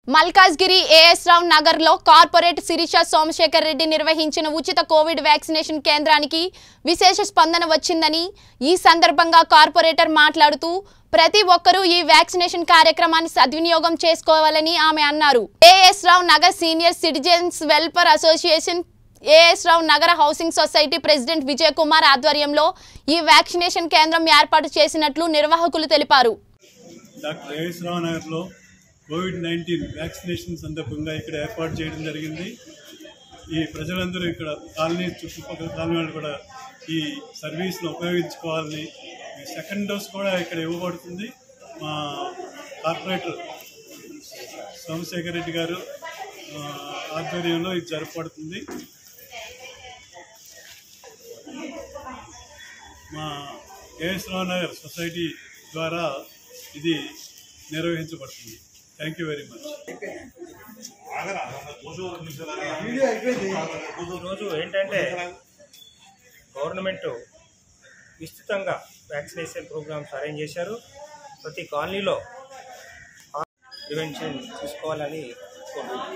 Malkajgiri as Rao Nagar లో corporate Sirisha Somashekar Reddy నిర్వహించిన ఉచిత కోవిడ్ వ్యాక్సినేషన్ కేంద్రానికి విశేష స్పందన వచ్చిందని ఈ సందర్భంగా కార్పొరేటర్ మాట్లాడుతూ ప్రతి ఒక్కరూ ఈ వ్యాక్సినేషన్ కార్యక్రమాన్ని సద్వినియోగం చేసుకోవాలని ఆమె అన్నారు AS Rao Nagar senior citizens welfare association AS Rao Nagar housing society president Vijay Kumar ఆధ్వర్యంలో ఈ వ్యాక్సినేషన్ కేంద్రం ఏర్పాటు చేసినట్లు నిర్వాహకులు తెలిపారు డాక్టర్ ఏఎస్ రావు నగర్లో కోవిడ్ నైన్టీన్ వ్యాక్సినేషన్ సందర్భంగా ఇక్కడ ఏర్పాటు చేయడం జరిగింది ఈ ప్రజలందరూ ఇక్కడ కాలనీ చుట్టుపక్కల కాలనీ వాళ్ళు కూడా ఈ సర్వీస్ను ఉపయోగించుకోవాలని ఈ సెకండ్ డోస్ కూడా ఇక్కడ ఇవ్వబడుతుంది మా కార్పొరేటర్ సోమశేఖర్ రెడ్డి గారు ఆ, ఆధ్వర్యంలో ఇది జరపబడుతుంది మా ఏఎస్ రావు నగర్ సొసైటీ ద్వారా ఇది నిర్వహించబడుతుంది థ్యాంక్ యూ వెరీ మచ్ ఈరోజు ఏంటంటే గవర్నమెంట్ విస్తృతంగా వ్యాక్సినేషన్ ప్రోగ్రామ్స్ అరేంజ్ చేశారు ప్రతి కాలనీలో ప్రివెన్షన్ తీసుకోవాలని కోరుతున్నాను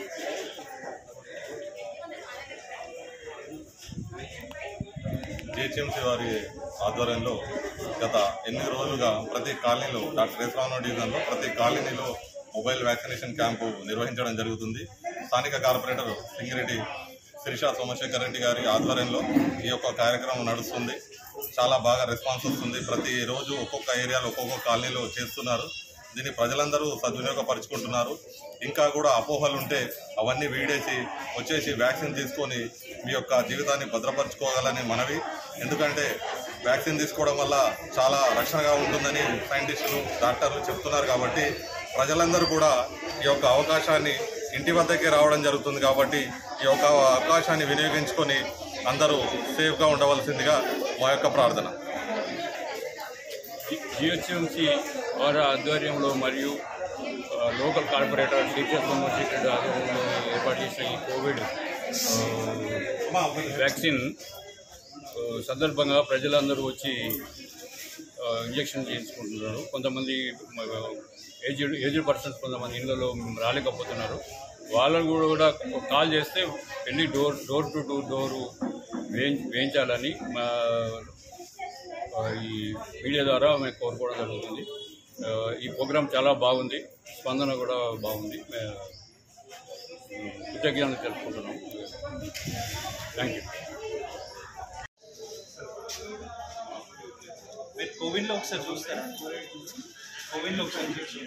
జిహెచ్ఎంసీ వారి ఆధ్వర్యంలో గత ఎనిమిది రోజులుగా ప్రతి కాలనీలో డాక్టర్ ఎస్ రామరావు డివిజన్లో ప్రతి కాలనీలో మొబైల్ వ్యాక్సినేషన్ క్యాంపు నిర్వహించడం జరుగుతుంది స్థానిక కార్పొరేటర్ సింగిరెడ్డి శిరీష సోమశేఖర్ రెడ్డి గారి ఆధ్వర్యంలో ఈ యొక్క కార్యక్రమం నడుస్తుంది చాలా బాగా రెస్పాన్స్ వస్తుంది ప్రతి రోజు ఒక్కొక్క ఏరియాలో ఒక్కొక్క కాలనీలో చేస్తున్నారు దీన్ని ప్రజలందరూ సద్వినియోగపరుచుకుంటున్నారు ఇంకా కూడా అపోహలు ఉంటే అవన్నీ వీడేసి వచ్చేసి వ్యాక్సిన్ తీసుకొని మీ యొక్క జీవితాన్ని భద్రపరచుకోగలని మనవి ఎందుకంటే వ్యాక్సిన్ తీసుకోవడం వల్ల చాలా రక్షణగా ఉంటుందని సైంటిస్టులు డాక్టర్లు చెప్తున్నారు కాబట్టి ప్రజలందరూ కూడా ఈ యొక్క అవకాశాన్ని ఇంటి వద్దకే రావడం జరుగుతుంది కాబట్టి ఈ యొక్క అవకాశాన్ని వినియోగించుకొని అందరూ సేఫ్గా ఉండవలసిందిగా మా యొక్క ప్రార్థన జిహెచ్ఎంసి వారి ఆధ్వర్యంలో మరియు ఆ, లోకల్ కార్పొరేటర్ టీచర్ సోమశేఖర్ ఆధ్వర్యంలో ఏర్పాటు చేసిన ఈ కోవిడ్ ఆ, వ్యాక్సిన్ ఆ, సందర్భంగా ప్రజలందరూ వచ్చి ఆ, ఇంజెక్షన్ చేయించుకుంటున్నారు కొంతమంది ఏజ్డ్ ఏజ్డ్ పర్సన్స్ కొంతమంది ఇళ్లలో రాలేకపోతున్నారు వాళ్ళని కూడా కూడా కాల్ చేస్తే వెళ్ళి door door to door door వేయించ వేయించాలని మా ఆ, ఈ మీడియా ద్వారా మేము కోరుకోవడం జరుగుతుంది ఆ, ఈ ప్రోగ్రాం చాలా బాగుంది స్పందన కూడా బాగుంది మే- కృతజ్ఞతలు తెలుపుకుంటున్నాం థ్యాంక్ యూ మీరు కోవిన్లో ఒకసారి చూస్తారా కోవిన్లో ఒకసారి చూసి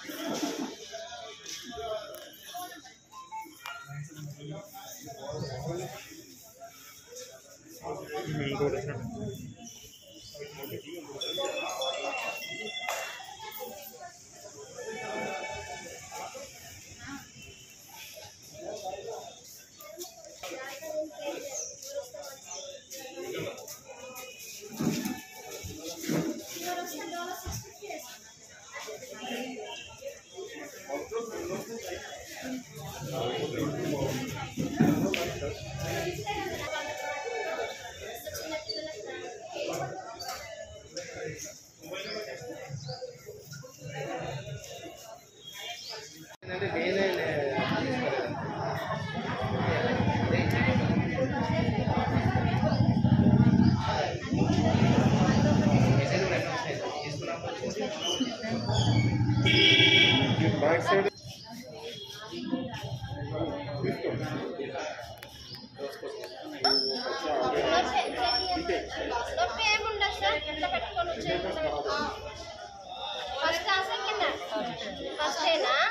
నొప్పి ఏముండదు సార్ ఇట్లా పెట్టుకొని వచ్చేయండి ఫస్ట్ క్లాస్ కింద ఫస్ట్ ఏనా